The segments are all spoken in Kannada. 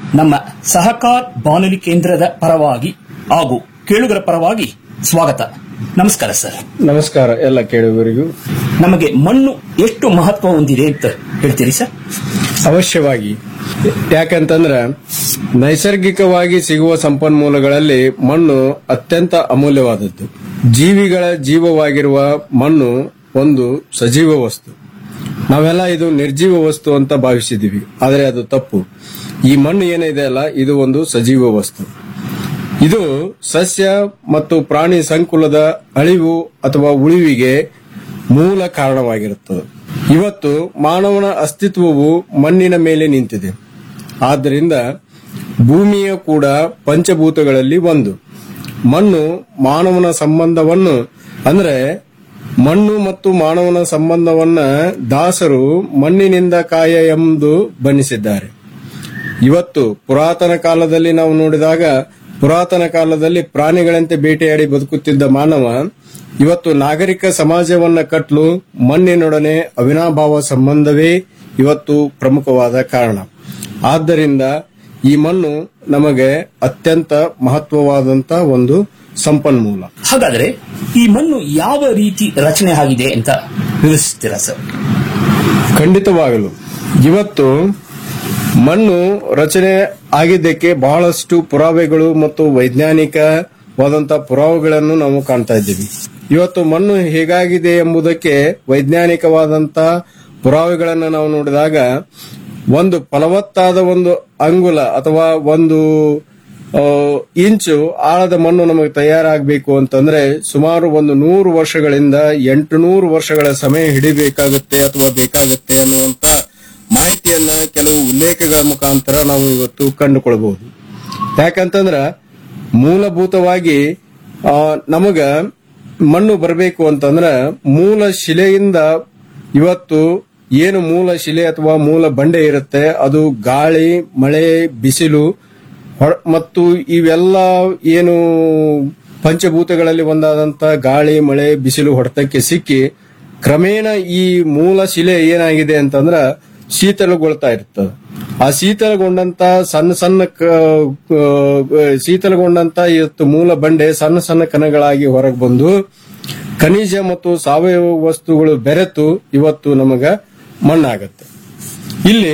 ನಮ್ಮ ಸಹಕಾರ್ ಬಾನುಲಿ ಕೇಂದ್ರದ ಪರವಾಗಿ ಹಾಗೂ ಕೇಳುಗರ ಪರವಾಗಿ ಸ್ವಾಗತ ನಮಸ್ಕಾರ ಸರ್ ನಮಸ್ಕಾರ ಎಲ್ಲ ಕೇಳುಗರಿಗೂ ನಮಗೆ ಮಣ್ಣು ಎಷ್ಟು ಮಹತ್ವ ಹೊಂದಿದೆ ಅಂತ ಹೇಳ್ತೀರಿ ಸರ್ ಅವಶ್ಯವಾಗಿ ಯಾಕಂತಂದ್ರ ನೈಸರ್ಗಿಕವಾಗಿ ಸಿಗುವ ಸಂಪನ್ಮೂಲಗಳಲ್ಲಿ ಮಣ್ಣು ಅತ್ಯಂತ ಅಮೂಲ್ಯವಾದದ್ದು ಜೀವಿಗಳ ಜೀವವಾಗಿರುವ ಮಣ್ಣು ಒಂದು ಸಜೀವ ವಸ್ತು ನಾವೆಲ್ಲ ಇದು ನಿರ್ಜೀವ ವಸ್ತು ಅಂತ ಭಾವಿಸಿದೀವಿ ಆದರೆ ಅದು ತಪ್ಪು ಈ ಮಣ್ಣು ಏನಿದೆ ಅಲ್ಲ ಇದು ಒಂದು ಸಜೀವ ವಸ್ತು ಇದು ಸಸ್ಯ ಮತ್ತು ಪ್ರಾಣಿ ಸಂಕುಲದ ಅಳಿವು ಅಥವಾ ಉಳಿವಿಗೆ ಮೂಲ ಕಾರಣವಾಗಿರುತ್ತದೆ ಇವತ್ತು ಮಾನವನ ಅಸ್ತಿತ್ವವು ಮಣ್ಣಿನ ಮೇಲೆ ನಿಂತಿದೆ ಆದ್ದರಿಂದ ಭೂಮಿಯ ಕೂಡ ಪಂಚಭೂತಗಳಲ್ಲಿ ಒಂದು ಮಣ್ಣು ಮಾನವನ ಸಂಬಂಧವನ್ನು ಅಂದ್ರೆ ಮಣ್ಣು ಮತ್ತು ಮಾನವನ ಸಂಬಂಧವನ್ನ ದಾಸರು ಮಣ್ಣಿನಿಂದ ಕಾಯ ಎಂದು ಬಣ್ಣಿಸಿದ್ದಾರೆ ಇವತ್ತು ಪುರಾತನ ಕಾಲದಲ್ಲಿ ನಾವು ನೋಡಿದಾಗ ಪುರಾತನ ಕಾಲದಲ್ಲಿ ಪ್ರಾಣಿಗಳಂತೆ ಬೇಟೆಯಾಡಿ ಬದುಕುತ್ತಿದ್ದ ಮಾನವ ಇವತ್ತು ನಾಗರಿಕ ಸಮಾಜವನ್ನ ಕಟ್ಟಲು ಮಣ್ಣಿನೊಡನೆ ಅವಿನಾಭಾವ ಸಂಬಂಧವೇ ಇವತ್ತು ಪ್ರಮುಖವಾದ ಕಾರಣ ಆದ್ದರಿಂದ ಈ ಮಣ್ಣು ನಮಗೆ ಅತ್ಯಂತ ಮಹತ್ವವಾದಂತ ಒಂದು ಸಂಪನ್ಮೂಲ ಹಾಗಾದರೆ ಈ ಮಣ್ಣು ಯಾವ ರೀತಿ ರಚನೆ ಆಗಿದೆ ಅಂತ ವಿವರಿಸ್ತೀರಾ ಸರ್ ಖಂಡಿತವಾಗಲು ಇವತ್ತು ಮಣ್ಣು ರಚನೆ ಆಗಿದ್ದಕ್ಕೆ ಬಹಳಷ್ಟು ಪುರಾವೆಗಳು ಮತ್ತು ವೈಜ್ಞಾನಿಕವಾದಂತಹ ಪುರಾವೆಗಳನ್ನು ನಾವು ಕಾಣ್ತಾ ಇದ್ದೀವಿ ಇವತ್ತು ಮಣ್ಣು ಹೇಗಾಗಿದೆ ಎಂಬುದಕ್ಕೆ ವೈಜ್ಞಾನಿಕವಾದಂತ ಪುರಾವೆಗಳನ್ನು ನಾವು ನೋಡಿದಾಗ ಒಂದು ಫಲವತ್ತಾದ ಒಂದು ಅಂಗುಲ ಅಥವಾ ಒಂದು ಆ, ಇಂಚು ಆಳದ ಮಣ್ಣು ನಮಗೆ ತಯಾರಾಗಬೇಕು ಅಂತಂದ್ರೆ ಸುಮಾರು ಒಂದು ನೂರು ವರ್ಷಗಳಿಂದ ಎಂಟು ನೂರು ವರ್ಷಗಳ ಸಮಯ ಹಿಡಿಬೇಕಾಗುತ್ತೆ ಅಥವಾ ಬೇಕಾಗುತ್ತೆ ಅನ್ನುವಂತ ಮಾಹಿತಿಯನ್ನ ಕೆಲವು ಉಲ್ಲೇಖಗಳ ಮುಖಾಂತರ ನಾವು ಇವತ್ತು ಕಂಡುಕೊಳ್ಬಹುದು ಯಾಕಂತಂದ್ರ ಮೂಲಭೂತವಾಗಿ ಆ, ನಮಗ ಮಣ್ಣು ಬರಬೇಕು ಅಂತಂದ್ರ ಮೂಲ ಶಿಲೆಯಿಂದ ಇವತ್ತು ಏನು ಮೂಲ ಶಿಲೆ ಅಥವಾ ಮೂಲ ಬಂಡೆ ಇರುತ್ತೆ ಅದು ಗಾಳಿ ಮಳೆ ಬಿಸಿಲು ಹೊರ- ಮತ್ತು ಇವೆಲ್ಲ ಏನು ಪಂಚಭೂತಗಳಲ್ಲಿ ಒಂದಾದಂತ ಗಾಳಿ ಮಳೆ ಬಿಸಿಲು ಹೊಡೆತಕ್ಕೆ ಸಿಕ್ಕಿ ಕ್ರಮೇಣ ಈ ಮೂಲ ಶಿಲೆ ಏನಾಗಿದೆ ಅಂತಂದ್ರ ಶೀತಲಗೊಳ್ತಾ ಇರ್ತದೆ ಆ ಶೀತಲಗೊಂಡಂತ ಸಣ್ಣ ಸಣ್ಣ ಕ- ಕ- ಶೀತಲಗೊಂಡಂತ ಇವತ್ತು ಮೂಲ ಬಂಡೆ ಸಣ್ಣ ಸಣ್ಣ ಕಣಗಳಾಗಿ ಹೊರಗೆ ಬಂದು ಖನಿಜ ಮತ್ತು ಸಾವಯವ ವಸ್ತುಗಳು ಬೆರೆತು ಇವತ್ತು ನಮಗ ಮಣ್ಣಾಗತ್ತೆ ಇಲ್ಲಿ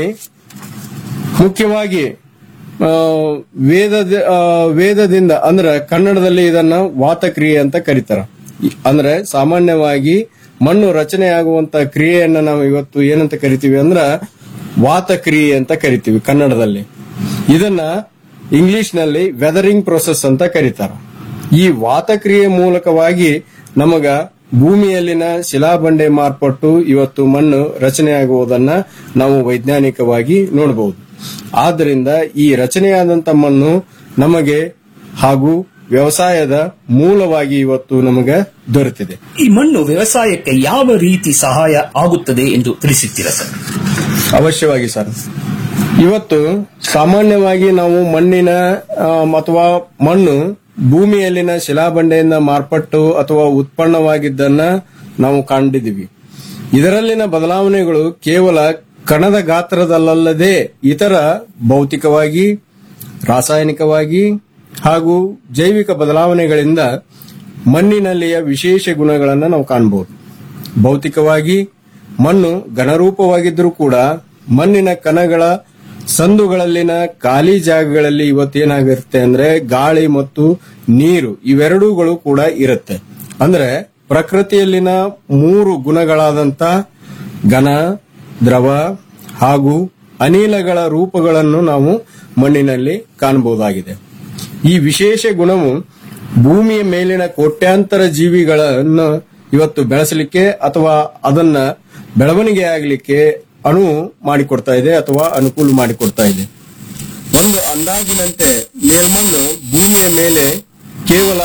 ಮುಖ್ಯವಾಗಿ ಆ, ವೇದದ ಆ, ವೇದದಿಂದ ಅಂದ್ರೆ ಕನ್ನಡದಲ್ಲಿ ಇದನ್ನ ವಾತಕ್ರಿಯೆ ಅಂತ ಕರೀತಾರ ಈ- ಅಂದ್ರೆ ಸಾಮಾನ್ಯವಾಗಿ ಮಣ್ಣು ರಚನೆ ಆಗುವಂತ ಕ್ರಿಯೆಯನ್ನ ನಾವು ಇವತ್ತು ಏನಂತ ಕರಿತೀವಿ ಅಂದ್ರ ವಾತಕ್ರಿಯೆ ಅಂತ ಕರಿತೀವಿ ಕನ್ನಡದಲ್ಲಿ ಇದನ್ನ ಇಂಗ್ಲಿಷ್ ನಲ್ಲಿ ವೆದರಿಂಗ್ ಪ್ರೊಸೆಸ್ ಅಂತ ಕರೀತಾರ ಈ ವಾತಕ್ರಿಯೆ ಮೂಲಕವಾಗಿ ನಮಗ ಭೂಮಿಯಲ್ಲಿನ ಶಿಲಾಬಂಡೆ ಮಾರ್ಪಟ್ಟು ಇವತ್ತು ಮಣ್ಣು ರಚನೆಯಾಗುವುದನ್ನ ನಾವು ವೈಜ್ಞಾನಿಕವಾಗಿ ನೋಡಬಹುದು ಆದ್ದರಿಂದ ಈ ರಚನೆಯಾದಂತ ಮಣ್ಣು ನಮಗೆ ಹಾಗೂ ವ್ಯವಸಾಯದ ಮೂಲವಾಗಿ ಇವತ್ತು ನಮಗೆ ದೊರೆತಿದೆ ಈ ಮಣ್ಣು ವ್ಯವಸಾಯಕ್ಕೆ ಯಾವ ರೀತಿ ಸಹಾಯ ಆಗುತ್ತದೆ ಎಂದು ತಿಳಿಸುತ್ತೀರಾ ಸರ್ ಅವಶ್ಯವಾಗಿ ಸರ್ ಇವತ್ತು ಸಾಮಾನ್ಯವಾಗಿ ನಾವು ಮಣ್ಣಿನ ಆ, ಅಥವಾ ಮಣ್ಣು ಭೂಮಿಯಲ್ಲಿನ ಶಿಲಾಬಂಡೆಯಿಂದ ಮಾರ್ಪಟ್ಟು ಅಥವಾ ಉತ್ಪನ್ನವಾಗಿದ್ದನ್ನ ನಾವು ಕಂಡಿದ್ದೀವಿ ಇದರಲ್ಲಿನ ಬದಲಾವಣೆಗಳು ಕೇವಲ ಕಣದ ಗಾತ್ರದಲ್ಲದೆ ಇತರ ಭೌತಿಕವಾಗಿ ರಾಸಾಯನಿಕವಾಗಿ ಹಾಗೂ ಜೈವಿಕ ಬದಲಾವಣೆಗಳಿಂದ ಮಣ್ಣಿನಲ್ಲಿಯ ವಿಶೇಷ ಗುಣಗಳನ್ನು ನಾವು ಕಾಣಬಹುದು ಭೌತಿಕವಾಗಿ ಮಣ್ಣು ಘನರೂಪವಾಗಿದ್ದರೂ ಕೂಡ ಮಣ್ಣಿನ ಕಣಗಳ ಸಂದುಗಳಲ್ಲಿನ ಖಾಲಿ ಜಾಗಗಳಲ್ಲಿ ಇವತ್ತೇನಾಗಿರುತ್ತೆ ಅಂದ್ರೆ ಗಾಳಿ ಮತ್ತು ನೀರು ಇವೆರಡೂಗಳು ಕೂಡ ಇರುತ್ತೆ ಅಂದ್ರೆ ಪ್ರಕೃತಿಯಲ್ಲಿನ ಮೂರು ಗುಣಗಳಾದಂತ ಘನ ದ್ರವ ಹಾಗೂ ಅನಿಲಗಳ ರೂಪಗಳನ್ನು ನಾವು ಮಣ್ಣಿನಲ್ಲಿ ಕಾಣಬಹುದಾಗಿದೆ ಈ ವಿಶೇಷ ಗುಣವು ಭೂಮಿಯ ಮೇಲಿನ ಕೋಟ್ಯಾಂತರ ಜೀವಿಗಳನ್ನು ಇವತ್ತು ಬೆಳೆಸಲಿಕ್ಕೆ ಅಥವಾ ಅದನ್ನ ಬೆಳವಣಿಗೆ ಆಗಲಿಕ್ಕೆ ಅಣು ಮಾಡಿಕೊಡ್ತಾ ಇದೆ ಅಥವಾ ಅನುಕೂಲ ಮಾಡಿಕೊಡ್ತಾ ಇದೆ ಒಂದು ಅಂದಾಜಿನಂತೆ ಮೇಲ್ಮಣ್ಣು ಭೂಮಿಯ ಮೇಲೆ ಕೇವಲ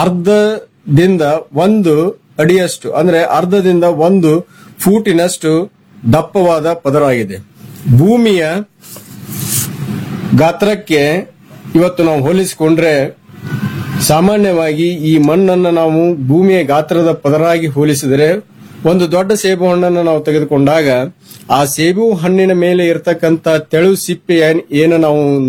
ಅರ್ಧದಿಂದ ಒಂದು ಅಡಿಯಷ್ಟು ಅಂದ್ರೆ ಅರ್ಧದಿಂದ ಒಂದು ಫೂಟಿನಷ್ಟು ದಪ್ಪವಾದ ಪದರವಾಗಿದೆ ಭೂಮಿಯ ಗಾತ್ರಕ್ಕೆ ಇವತ್ತು ನಾವು ಹೋಲಿಸಿಕೊಂಡ್ರೆ ಸಾಮಾನ್ಯವಾಗಿ ಈ ಮಣ್ಣನ್ನು ನಾವು ಭೂಮಿಯ ಗಾತ್ರದ ಪದರಾಗಿ ಹೋಲಿಸಿದರೆ ಒಂದು ದೊಡ್ಡ ಸೇಬು ಹಣ್ಣನ್ನು ನಾವು ತೆಗೆದುಕೊಂಡಾಗ ಆ ಸೇಬು ಹಣ್ಣಿನ ಮೇಲೆ ಇರತಕ್ಕಂತ ತೆಳು ಸಿಪ್ಪೆ ಏನ್- ಏನು ನಾವು